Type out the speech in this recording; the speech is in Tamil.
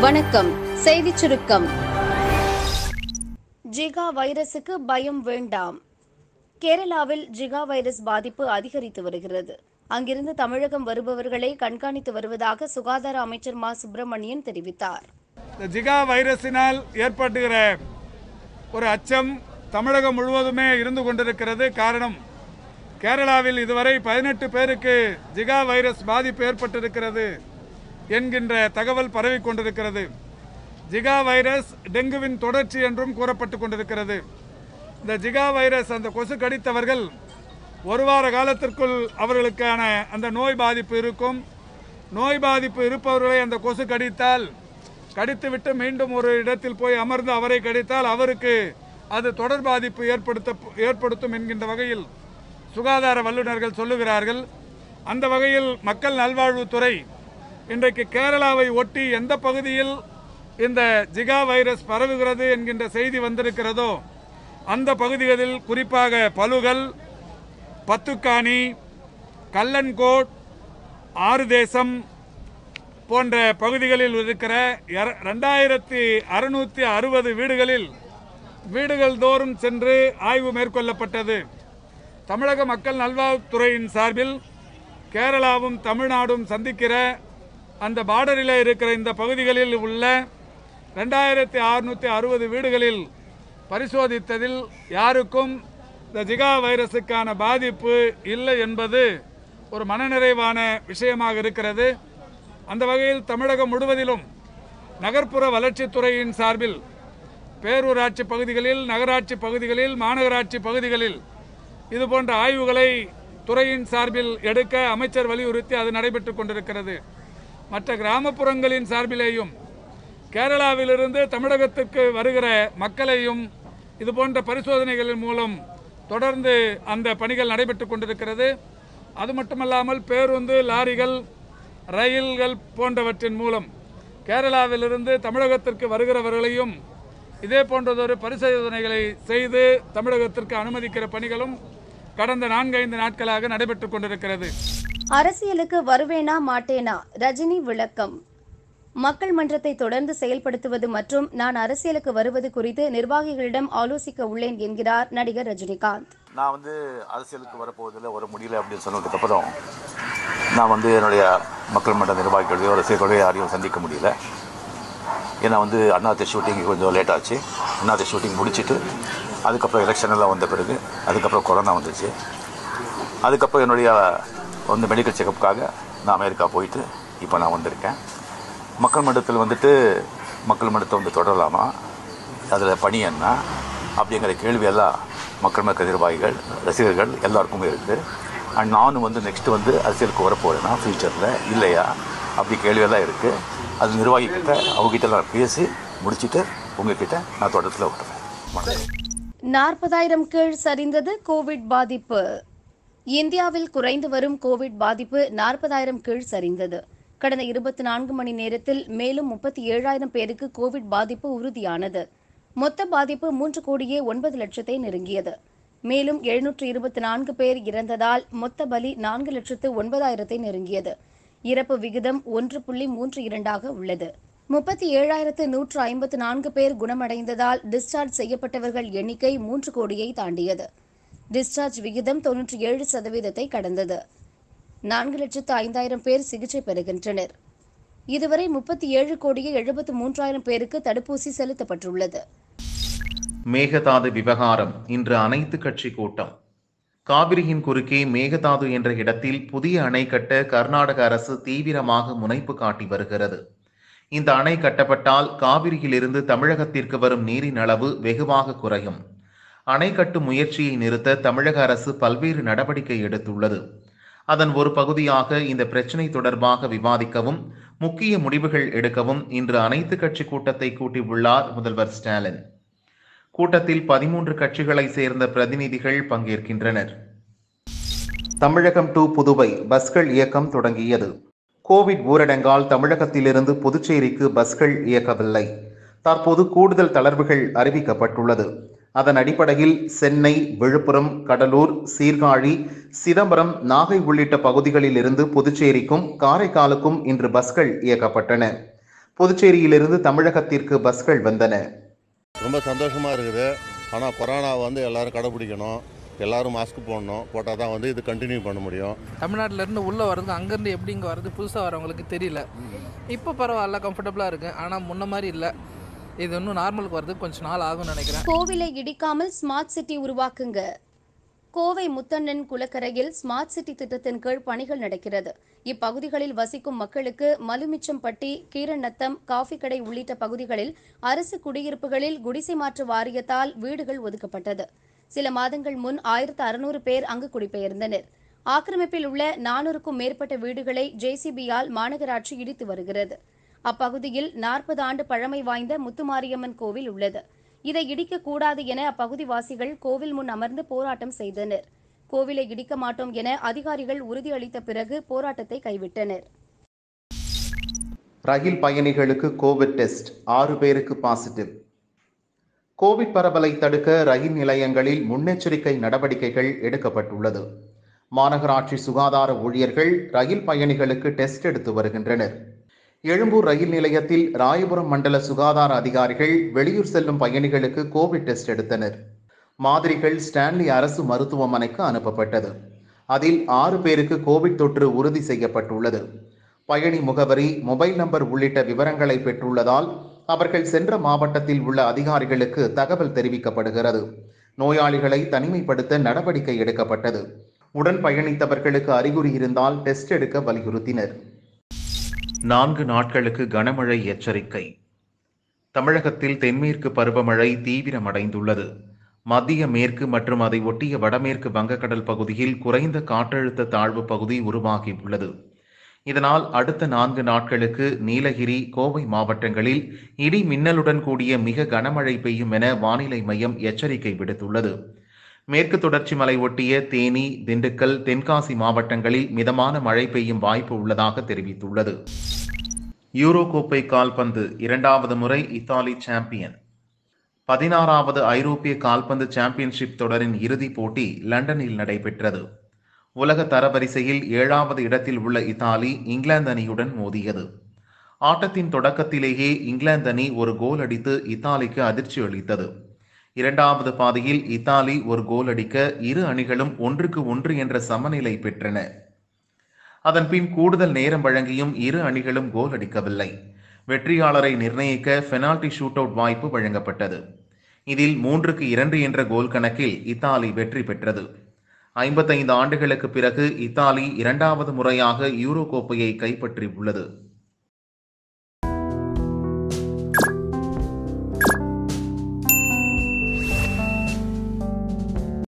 வணக்கம் செய்திச் சுருக்கம் ஜிகா வைரசுக்கு பயம் வேண்டாம் கேரளாவில் ஜிகா வைரஸ் பாதிப்பு அதிகரித்து வருகிறது அங்கிருந்து தமிழகம் வருபவர்களை கண்காணித்து வருவதாக சுகாதார அமைச்சர் மா சுப்பிரமணியன் தெரிவித்தார் இந்த ஜிகா வைரஸினால் ஏற்பட்டுகிற ஒரு அச்சம் தமிழகம் முழுவதுமே இருந்து கொண்டிருக்கிறது காரணம் கேரளாவில் இதுவரை பதினெட்டு பேருக்கு ஜிகா வைரஸ் பாதிப்பு ஏற்பட்டிருக்கிறது என்கின்ற தகவல் பரவி கொண்டிருக்கிறது ஜிகா வைரஸ் டெங்குவின் தொடர்ச்சி என்றும் கூறப்பட்டு கொண்டிருக்கிறது இந்த ஜிகா வைரஸ் அந்த கொசு கடித்தவர்கள் ஒரு வார காலத்திற்குள் அவர்களுக்கான அந்த நோய் பாதிப்பு இருக்கும் நோய் பாதிப்பு இருப்பவர்களை அந்த கொசு கடித்தால் கடித்துவிட்டு மீண்டும் ஒரு இடத்தில் போய் அமர்ந்து அவரை கடித்தால் அவருக்கு அது தொடர் பாதிப்பு ஏற்படுத்த ஏற்படுத்தும் என்கின்ற வகையில் சுகாதார வல்லுநர்கள் சொல்லுகிறார்கள் அந்த வகையில் மக்கள் நல்வாழ்வுத்துறை இன்றைக்கு கேரளாவை ஒட்டி எந்த பகுதியில் இந்த ஜிகா வைரஸ் பரவுகிறது என்கின்ற செய்தி வந்திருக்கிறதோ அந்த பகுதிகளில் குறிப்பாக பலுகல் பத்துக்காணி கல்லன்கோட் ஆறு தேசம் போன்ற பகுதிகளில் இருக்கிற எர- ரெண்டாயிரத்தி அறுநூத்தி அறுபது வீடுகளில் வீடுகள் தோறும் சென்று ஆய்வு மேற்கொள்ளப்பட்டது தமிழக மக்கள் நல்வாழ்வுத்துறையின் சார்பில் கேரளாவும் தமிழ்நாடும் சந்திக்கிற அந்த பார்டரில் இருக்கிற இந்த பகுதிகளில் உள்ள ரெண்டாயிரத்தி அறுநூற்றி அறுபது வீடுகளில் பரிசோதித்ததில் யாருக்கும் இந்த ஜிகா வைரஸுக்கான பாதிப்பு இல்லை என்பது ஒரு மனநிறைவான விஷயமாக இருக்கிறது அந்த வகையில் தமிழகம் முழுவதிலும் நகர்ப்புற வளர்ச்சித்துறையின் சார்பில் பேரூராட்சி பகுதிகளில் நகராட்சி பகுதிகளில் மாநகராட்சி பகுதிகளில் இது போன்ற ஆய்வுகளை துறையின் சார்பில் எடுக்க அமைச்சர் வலியுறுத்தி அது நடைபெற்றுக் கொண்டிருக்கிறது மற்ற கிராமப்புறங்களின் சார்பிலேயும் கேரளாவிலிருந்து தமிழகத்திற்கு வருகிற மக்களையும் இது போன்ற பரிசோதனைகளின் மூலம் தொடர்ந்து அந்த பணிகள் நடைபெற்றுக் கொண்டிருக்கிறது அது மட்டுமல்லாமல் பேருந்து லாரிகள் ரயில்கள் போன்றவற்றின் மூலம் கேரளாவிலிருந்து தமிழகத்திற்கு வருகிறவர்களையும் இதே போன்றதொரு பரிசோதனைகளை செய்து தமிழகத்திற்கு அனுமதிக்கிற பணிகளும் கடந்த நான்கைந்து நாட்களாக நடைபெற்றுக் கொண்டிருக்கிறது அரசியலுக்கு வருவேனா மாட்டேனா ரஜினி விளக்கம் மக்கள் மன்றத்தை தொடர்ந்து செயல்படுத்துவது மற்றும் நான் அரசியலுக்கு வருவது குறித்து நிர்வாகிகளிடம் ஆலோசிக்க உள்ளேன் என்கிறார் நடிகர் ரஜினிகாந்த் நான் வந்து அரசியலுக்கு வரப்போவதில்லை வர முடியல அப்படின்னு சொன்னதுக்கப்புறம் நான் வந்து என்னுடைய மக்கள் மன்ற நிர்வாகிகளையோ ரசிகர்களையோ யாரையும் சந்திக்க முடியல ஏன்னா வந்து அண்ணாத்த ஷூட்டிங் கொஞ்சம் லேட் ஆச்சு அண்ணாத்த ஷூட்டிங் முடிச்சிட்டு அதுக்கப்புறம் எலெக்ஷன் எல்லாம் வந்த பிறகு அதுக்கப்புறம் கொரோனா வந்துச்சு அதுக்கப்புறம் என்னுடைய வந்து மெடிக்கல் செக்கப்புக்காக நான் அமெரிக்கா போயிட்டு இப்போ நான் வந்திருக்கேன் மக்கள் மன்றத்தில் வந்துட்டு மக்கள் மன்றத்தை வந்து தொடரலாமா அதில் பணி என்ன அப்படிங்கிற கேள்வியெல்லாம் மக்கள் மன்ற நிர்வாகிகள் ரசிகர்கள் எல்லாருக்குமே இருக்குது அண்ட் நானும் வந்து நெக்ஸ்ட் வந்து அரசியலுக்கு வரப்போகிறேன்னா ஃப்யூச்சரில் இல்லையா அப்படி கேள்வியெல்லாம் இருக்குது அது நிர்வாகிகிட்ட அவங்ககிட்ட நான் பேசி முடிச்சுட்டு உங்ககிட்ட நான் தொடரத்தில் விட்டுறேன் வணக்கம் நாற்பதாயிரம் கீழ் சரிந்தது கோவிட் பாதிப்பு இந்தியாவில் குறைந்து வரும் கோவிட் பாதிப்பு நாற்பதாயிரம் கீழ் சரிந்தது கடந்த இருபத்தி நான்கு மணி நேரத்தில் மேலும் முப்பத்தி ஏழாயிரம் பேருக்கு கோவிட் பாதிப்பு உறுதியானது மொத்த பாதிப்பு மூன்று கோடியே ஒன்பது லட்சத்தை நெருங்கியது மேலும் எழுநூற்று இருபத்தி நான்கு பேர் இறந்ததால் மொத்த பலி நான்கு லட்சத்து ஒன்பதாயிரத்தை நெருங்கியது இறப்பு விகிதம் ஒன்று புள்ளி மூன்று இரண்டாக உள்ளது முப்பத்தி ஏழாயிரத்து நூற்று ஐம்பத்து நான்கு பேர் குணமடைந்ததால் டிஸ்சார்ஜ் செய்யப்பட்டவர்கள் எண்ணிக்கை மூன்று கோடியை தாண்டியது டிஸ்சார்ஜ் விகிதம் தொன்னூற்றி ஏழு சதவீதத்தை கடந்தது நான்கு லட்சத்து ஐந்தாயிரம் பேர் சிகிச்சை பெறுகின்றனர் இதுவரை முப்பத்தி ஏழு கோடியே எழுபத்து மூன்றாயிரம் பேருக்கு தடுப்பூசி செலுத்தப்பட்டுள்ளது மேகதாது விவகாரம் இன்று அனைத்து கட்சி கூட்டம் காவிரியின் குறுக்கே மேகதாது என்ற இடத்தில் புதிய அணை கட்ட கர்நாடக அரசு தீவிரமாக முனைப்பு காட்டி வருகிறது இந்த அணை கட்டப்பட்டால் காவிரியிலிருந்து தமிழகத்திற்கு வரும் நீரின் அளவு வெகுவாக குறையும் அணை கட்டும் முயற்சியை நிறுத்த தமிழக அரசு பல்வேறு நடவடிக்கை எடுத்துள்ளது அதன் ஒரு பகுதியாக இந்த பிரச்சினை தொடர்பாக விவாதிக்கவும் முக்கிய முடிவுகள் எடுக்கவும் இன்று அனைத்து கட்சி கூட்டத்தை கூட்டியுள்ளார் முதல்வர் ஸ்டாலின் கூட்டத்தில் பதிமூன்று கட்சிகளை சேர்ந்த பிரதிநிதிகள் பங்கேற்கின்றனர் தமிழகம் டு புதுவை பஸ்கள் இயக்கம் தொடங்கியது கோவிட் ஊரடங்கால் தமிழகத்திலிருந்து புதுச்சேரிக்கு பஸ்கள் இயக்கவில்லை தற்போது கூடுதல் தளர்வுகள் அறிவிக்கப்பட்டுள்ளது அதன் அடிப்படையில் சென்னை விழுப்புரம் கடலூர் சீர்காழி சிதம்பரம் நாகை உள்ளிட்ட பகுதிகளில் இருந்து புதுச்சேரிக்கும் காரைக்காலுக்கும் இன்று பஸ்கள் இயக்கப்பட்டன புதுச்சேரியிலிருந்து தமிழகத்திற்கு பஸ்கள் வந்தன ரொம்ப சந்தோஷமாக இருக்குது ஆனால் கொரோனா வந்து எல்லாரும் கடைப்பிடிக்கணும் எல்லாரும் மாஸ்க் போடணும் போட்டால் தான் வந்து இது கண்டினியூ பண்ண முடியும் தமிழ்நாட்டுல இருந்து உள்ளே வர்றது அங்கேருந்து எப்படி இங்கே வர்றது புதுசாக வரவங்களுக்கு தெரியல இப்போ பரவாயில்ல கம்ஃபர்டபுளாக இருக்குது ஆனால் முன்ன மாதிரி இல்லை இது இன்னும் நார்மலுக்கு வர்றதுக்கு கொஞ்சம் நாள் ஆகும்னு நினைக்கிறேன் கோவிலை இடிக்காமல் ஸ்மார்ட் சிட்டி உருவாக்குங்க கோவை முத்தண்ணன் குளக்கரையில் ஸ்மார்ட் சிட்டி திட்டத்தின் கீழ் பணிகள் நடக்கிறது இப்பகுதிகளில் வசிக்கும் மக்களுக்கு மலுமிச்சம்பட்டி கீரநத்தம் காஃபி கடை உள்ளிட்ட பகுதிகளில் அரசு குடியிருப்புகளில் குடிசை மாற்று வாரியத்தால் வீடுகள் ஒதுக்கப்பட்டது சில மாதங்கள் முன் ஆயிரத்து அறுநூறு பேர் அங்கு குடிபெயர்ந்தனர் ஆக்கிரமிப்பில் உள்ள நானூறுக்கும் மேற்பட்ட வீடுகளை ஜேசிபியால் மாநகராட்சி இடித்து வருகிறது அப்பகுதியில் நாற்பது ஆண்டு பழமை வாய்ந்த முத்துமாரியம்மன் கோவில் உள்ளது இதை இடிக்கக்கூடாது என அப்பகுதிவாசிகள் கோவில் முன் அமர்ந்து போராட்டம் செய்தனர் கோவிலை இடிக்க மாட்டோம் என அதிகாரிகள் உறுதியளித்த பிறகு போராட்டத்தை கைவிட்டனர் ரயில் பயணிகளுக்கு கோவிட் டெஸ்ட் ஆறு பேருக்கு பாசிட்டிவ் கோவிட் பரவலை தடுக்க ரயில் நிலையங்களில் முன்னெச்சரிக்கை நடவடிக்கைகள் எடுக்கப்பட்டுள்ளது மாநகராட்சி சுகாதார ஊழியர்கள் ரயில் பயணிகளுக்கு டெஸ்ட் எடுத்து வருகின்றனர் எழும்பூர் ரயில் நிலையத்தில் ராயபுரம் மண்டல சுகாதார அதிகாரிகள் வெளியூர் செல்லும் பயணிகளுக்கு கோவிட் டெஸ்ட் எடுத்தனர் மாதிரிகள் ஸ்டான்லி அரசு மருத்துவமனைக்கு அனுப்பப்பட்டது அதில் ஆறு பேருக்கு கோவிட் தொற்று உறுதி செய்யப்பட்டுள்ளது பயணி முகவரி மொபைல் நம்பர் உள்ளிட்ட விவரங்களை பெற்றுள்ளதால் அவர்கள் சென்ற மாவட்டத்தில் உள்ள அதிகாரிகளுக்கு தகவல் தெரிவிக்கப்படுகிறது நோயாளிகளை தனிமைப்படுத்த நடவடிக்கை எடுக்கப்பட்டது உடன் பயணித்தவர்களுக்கு அறிகுறி இருந்தால் டெஸ்ட் எடுக்க வலியுறுத்தினர் நான்கு நாட்களுக்கு கனமழை எச்சரிக்கை தமிழகத்தில் தென்மேற்கு பருவமழை தீவிரமடைந்துள்ளது மத்திய மேற்கு மற்றும் அதை ஒட்டிய வடமேற்கு வங்கக்கடல் பகுதியில் குறைந்த காற்றழுத்த தாழ்வு பகுதி உருவாகியுள்ளது இதனால் அடுத்த நான்கு நாட்களுக்கு நீலகிரி கோவை மாவட்டங்களில் இடி மின்னலுடன் கூடிய மிக கனமழை பெய்யும் என வானிலை மையம் எச்சரிக்கை விடுத்துள்ளது மேற்கு தொடர்ச்சி மலை ஒட்டிய தேனி திண்டுக்கல் தென்காசி மாவட்டங்களில் மிதமான மழை பெய்யும் வாய்ப்பு உள்ளதாக தெரிவித்துள்ளது யூரோ கோப்பை கால்பந்து இரண்டாவது முறை இத்தாலி சாம்பியன் பதினாறாவது ஐரோப்பிய கால்பந்து சாம்பியன்ஷிப் தொடரின் இறுதிப் போட்டி லண்டனில் நடைபெற்றது உலக தரவரிசையில் ஏழாவது இடத்தில் உள்ள இத்தாலி இங்கிலாந்து அணியுடன் மோதியது ஆட்டத்தின் தொடக்கத்திலேயே இங்கிலாந்து அணி ஒரு கோல் அடித்து இத்தாலிக்கு அதிர்ச்சி அளித்தது இரண்டாவது பாதியில் இத்தாலி ஒரு கோல் அடிக்க இரு அணிகளும் ஒன்றுக்கு ஒன்று என்ற சமநிலை பெற்றன அதன் பின் கூடுதல் நேரம் வழங்கியும் இரு அணிகளும் கோல் அடிக்கவில்லை வெற்றியாளரை நிர்ணயிக்க பெனால்டி ஷூட் அவுட் வாய்ப்பு வழங்கப்பட்டது இதில் மூன்றுக்கு இரண்டு என்ற கோல் கணக்கில் இத்தாலி வெற்றி பெற்றது ஐம்பத்தைந்து ஆண்டுகளுக்கு பிறகு இத்தாலி இரண்டாவது முறையாக யூரோ கோப்பையை கைப்பற்றி உள்ளது